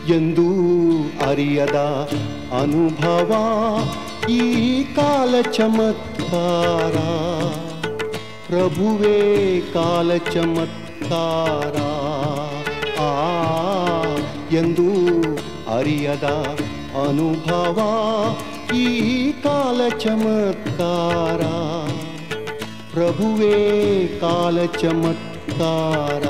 ಎಂದೂ ಅರಿಯದ ಅನುಭವ ಈ ಕಾಲ ಚಮತ್ಕಾರ ಪ್ರಭುವೇ ಕಾಲ ಚಮತ್ಕಾರ ಆ ಎಂದೂ ಅರಿಯದ ಅನುಭವ ಈ ಕಾಲ ಚಮತ್ಕಾರ ಪ್ರಭುವೇ ಕಾಲ ಚಮತ್ಕಾರ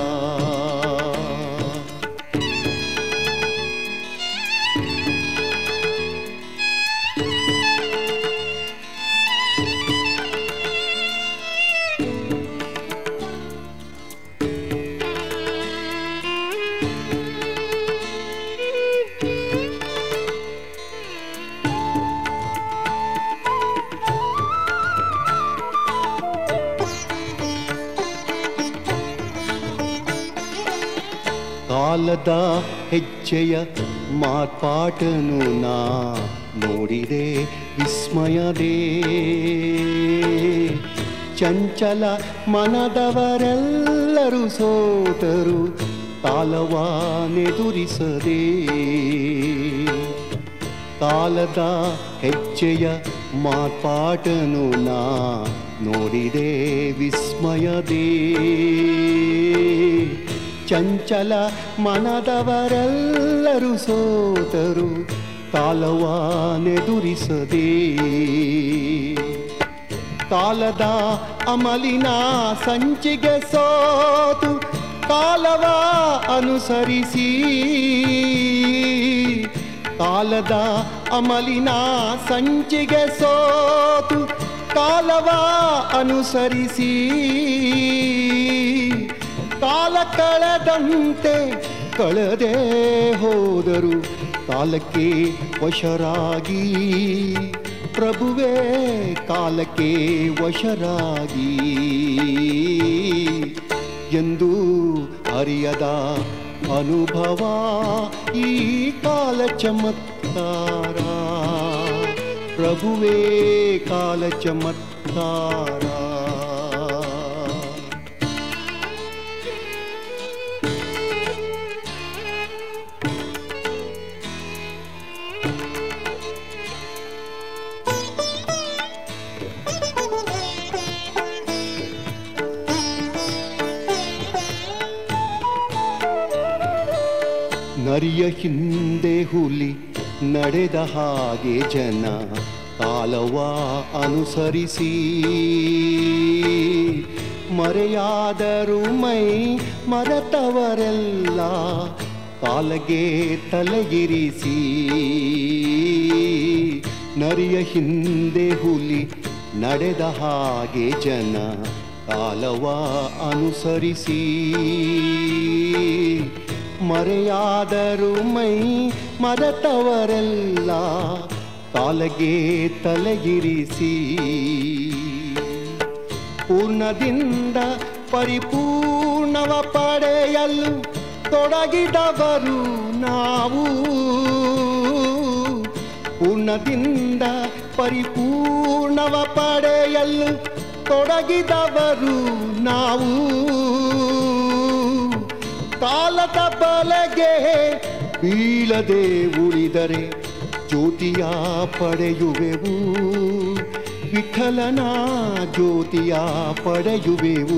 ಕಾಲದ ಹೆಜ್ಜೆಯ ಮಾರ್ಪಾಟನು ನಾ ನೋಡಿದೆ ವಿಸ್ಮಯದೇ ಚಂಚಲ ಮನದವರೆಲ್ಲರೂ ಸೋತರು ಕಾಲವಾನೆದುರಿಸದೆ ಕಾಲದ ಹೆಜ್ಜೆಯ ಮಾರ್ಪಾಟನು ನಾ ನೋಡಿದೆ ವಿಸ್ಮಯದೇ ಚಂಚಲ ಮನದವರೆಲ್ಲರೂ ಸೋತರು ಕಾಲವಾನೆದುರಿಸದೆ ಕಾಲದ ಅಮಲಿನ ಸಂಚಿಗೆ ಸೋತು ಕಾಲವ ಅನುಸರಿಸಿ ಕಾಲದ ಅಮಲಿನ ಸಂಚಿಗೆ ಸೋತು ಕಾಲವ ಅನುಸರಿಸಿ ಕಾಲ ಕಳೆದಂತೆ ಕಳೆದೇ ಹೋದರು ಕಾಲಕ್ಕೆ ವಶರಾಗಿ ಪ್ರಭುವೇ ಕಾಲಕ್ಕೆ ವಶರಾಗಿ ಎಂದು ಅರಿಯದ ಅನುಭವ ಈ ಕಾಲ ಚಮತ್ಕಾರ ಪ್ರಭುವೇ ಕಾಲ ಚಮತ್ಕಾರ ನರಿಯ ಹಿಂದೆ ಹುಲಿ ನಡೆದ ಹಾಗೆ ಜನ ಕಾಲವ ಅನುಸರಿಸಿ ಮರೆಯಾದರು ಮೈ ಮರೆತವರೆಲ್ಲ ಕಾಲಗೆ ತಲೆಗಿರಿಸಿ ನರಿಯ ಹಿಂದೆ ಹುಲಿ ನಡೆದ ಹಾಗೆ ಜನ ಕಾಲವ ಅನುಸರಿಸಿ ಮರೆಯಾದರು ಮೈ ಮರೆತವರೆಲ್ಲ ಕಾಲಗೆ ತಲೆಗಿರಿಸಿ ಪೂರ್ಣದಿಂದ ಪರಿಪೂರ್ಣವ ಪಡೆಯಲು ತೊಡಗಿದವರು ನಾವು ಪೂರ್ಣದಿಂದ ಪರಿಪೂರ್ಣವ ಪಡೆಯಲು ತೊಡಗಿದವರು ನಾವು ಕಾಲದ ಬಲಗೆ ಬೀಳದೆ ಉಳಿದರೆ ಜ್ಯೋತಿಯ ಪಡೆಯುವೆವು ವಿಠಲನ ಜ್ಯೋತಿಯ ಪಡೆಯುವೆವು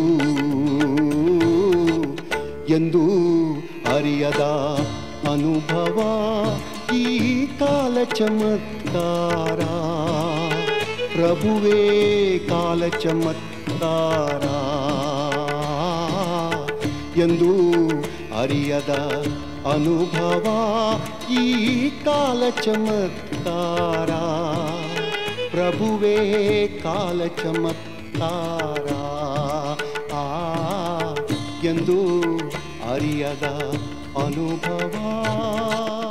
ಎಂದು ಅರಿಯದ ಅನುಭವ ಈ ಕಾಲ ಚಮತ್ಕಾರ ಪ್ರಭುವೇ ಕಾಲ ಚಮತ್ಕಾರ ಎಂದು ಅರಿಯದ ಅನುಭವ ಈ ಕಾಲ ಚಮತ್ಕಾರ ಪ್ರಭುವೇ ಕಾಲ ಚಮತ್ಕಾರ ಆ ಎಂದು ಅರಿಯದ ಅನುಭವ